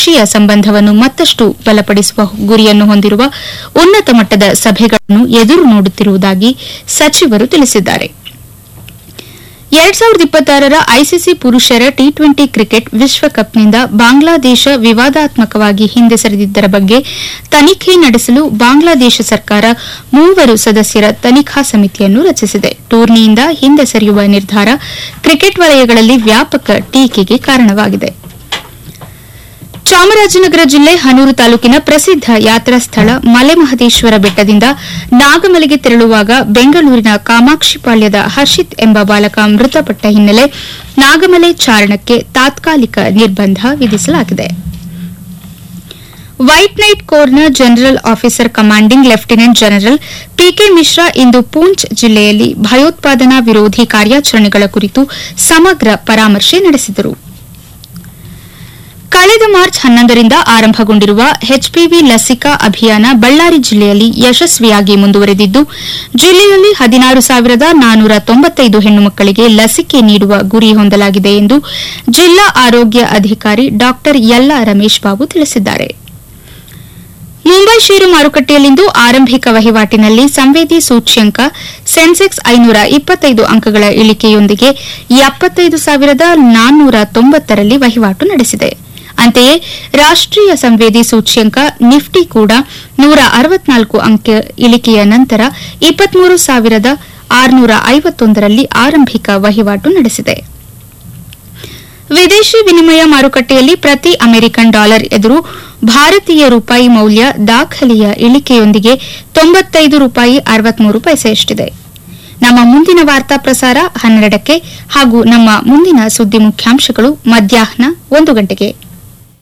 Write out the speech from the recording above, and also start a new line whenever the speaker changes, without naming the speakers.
ದ್ವಿಪಕ್ಷೀಯ ಸಂಬಂಧವನ್ನು ಮತ್ತಷ್ಟು ಬಲಪಡಿಸುವ ಗುರಿಯನ್ನು ಹೊಂದಿರುವ ಉನ್ನತ ಮಟ್ಟದ ಸಭೆಗಳನ್ನು ಎದುರು ನೋಡುತ್ತಿರುವುದಾಗಿ ಸಚಿವರು ತಿಳಿಸಿದ್ದಾರೆ ಎರಡ್ ಸಾವಿರದ ಇಪ್ಪತ್ತಾರರ ಐಸಿಸಿ ಪುರುಷರ ಟಿ ಟ್ವೆಂಟಿ ಕ್ರಿಕೆಟ್ ವಿಶ್ವಕಪ್ನಿಂದ ಬಾಂಗ್ಲಾದೇಶ ವಿವಾದಾತ್ಮಕವಾಗಿ ಹಿಂದೆ ಸರಿದಿದ್ದರ ಬಗ್ಗೆ ತನಿಖೆ ನಡೆಸಲು ಬಾಂಗ್ಲಾದೇಶ ಸರ್ಕಾರ ಮೂವರು ಸದಸ್ಯರ ತನಿಖಾ ಸಮಿತಿಯನ್ನು ರಚಿಸಿದೆ ಟೂರ್ನಿಯಿಂದ ಹಿಂದೆ ಸರಿಯುವ ನಿರ್ಧಾರ ಕ್ರಿಕೆಟ್ ವಲಯಗಳಲ್ಲಿ ವ್ಯಾಪಕ ಟೀಕೆಗೆ ಕಾರಣವಾಗಿದೆ ಚಾಮರಾಜನಗರ ಜಿಲ್ಲೆ ಹನೂರು ತಾಲೂಕಿನ ಪ್ರಸಿದ್ಧ ಯಾತ್ರಾ ಸ್ಥಳ ಮಲೆಮಹದೇಶ್ವರ ಬೆಟ್ಟದಿಂದ ನಾಗಮಲೆಗೆ ತೆರಳುವಾಗ ಬೆಂಗಳೂರಿನ ಕಾಮಾಕ್ಷಿಪಾಳ್ಯದ ಹರ್ಷಿತ್ ಎಂಬ ಬಾಲಕ ಮೃತಪಟ್ಟ ಹಿನ್ನೆಲೆ ನಾಗಮಲೆ ಚಾರಣಕ್ಕೆ ತಾತ್ಕಾಲಿಕ ನಿರ್ಬಂಧ ವಿಧಿಸಲಾಗಿದೆ ವೈಟ್ ನೈಟ್ ಕೋರ್ನ general officer commanding lieutenant general PK Mishra ಇಂದು ಪೂಂಚ್ ಜಿಲ್ಲೆಯಲ್ಲಿ ಭಯೋತ್ಪಾದನಾ ವಿರೋಧಿ ಕಾರ್ಯಾಚರಣೆಗಳ ಕುರಿತು ಸಮಗ್ರ ಪರಾಮರ್ಶೆ ನಡೆಸಿದರು ಕಳೆದ ಮಾರ್ಚ್ ಹನ್ನೊಂದರಿಂದ ಆರಂಭಗೊಂಡಿರುವ ಎಚ್ಪಿವಿ ಲಸಿಕಾ ಅಭಿಯಾನ ಬಳ್ಳಾರಿ ಜಿಲ್ಲೆಯಲ್ಲಿ ಯಶಸ್ವಿಯಾಗಿ ಮುಂದುವರೆದಿದ್ದು ಜಿಲ್ಲೆಯಲ್ಲಿ ಹದಿನಾರು ಸಾವಿರದ ನಾನೂರ ತೊಂಬತ್ತೈದು ಹೆಣ್ಣು ಮಕ್ಕಳಿಗೆ ಲಸಿಕೆ ನೀಡುವ ಗುರಿ ಹೊಂದಲಾಗಿದೆ ಎಂದು ಜಿಲ್ಲಾ ಆರೋಗ್ಯ ಅಧಿಕಾರಿ ಡಾ ಯಲ್ಲಾ ರಮೇಶ್ ಬಾಬು ತಿಳಿಸಿದ್ದಾರೆ ಮುಂಬೈ ಷೇರು ಮಾರುಕಟ್ಟೆಯಲ್ಲಿಂದು ಆರಂಭಿಕ ವಹಿವಾಟಿನಲ್ಲಿ ಸಂವೇದಿ ಸೂಚ್ಯಂಕ ಸೆನ್ಸೆಕ್ಸ್ ಐನೂರ ಇಪ್ಪತ್ತೈದು ಅಂಕಗಳ ಇಳಿಕೆಯೊಂದಿಗೆ ಎಪ್ಪತ್ತೈದು ಸಾವಿರದ ನಾನ್ನೂರ ತೊಂಬತ್ತರಲ್ಲಿ ವಹಿವಾಟು ನಡೆಸಿದೆ ಅಂತೆಯೇ ರಾಷ್ಟೀಯ ಸಂವೇದಿ ಸೂಚ್ಯಂಕ ನಿಫ್ಟಿ ಕೂಡ ನೂರ ಅರವತ್ನಾಲ್ಕು ಅಂಕ ಇಳಿಕೆಯ ನಂತರ ಇಪ್ಪತ್ಮೂರು ಸಾವಿರದ ಆರುನೂರ ಐವತ್ತೊಂದರಲ್ಲಿ ಆರಂಭಿಕ ವಹಿವಾಟು ನಡೆಸಿದೆ ವಿದೇಶಿ ವಿನಿಮಯ ಮಾರುಕಟ್ಟೆಯಲ್ಲಿ ಪ್ರತಿ ಅಮೆರಿಕನ್ ಡಾಲರ್ ಎದುರು ಭಾರತೀಯ ರೂಪಾಯಿ ಮೌಲ್ಯ ದಾಖಲೆಯ ಇಳಿಕೆಯೊಂದಿಗೆ ತೊಂಬತ್ತೈದು ರೂಪಾಯಿ ಅರವತ್ಮೂರು ಪೈಸೆಯಷ್ಟಿದೆ ನಮ್ಮ ಮುಂದಿನ ವಾರ್ತಾ ಪ್ರಸಾರ ಹನ್ನೆರಡಕ್ಕೆ ಹಾಗೂ ನಮ್ಮ ಮುಂದಿನ ಸುದ್ದಿ ಮುಖ್ಯಾಂಶಗಳು ಮಧ್ಯಾಹ್ನ ಒಂದು ಗಂಟೆಗೆ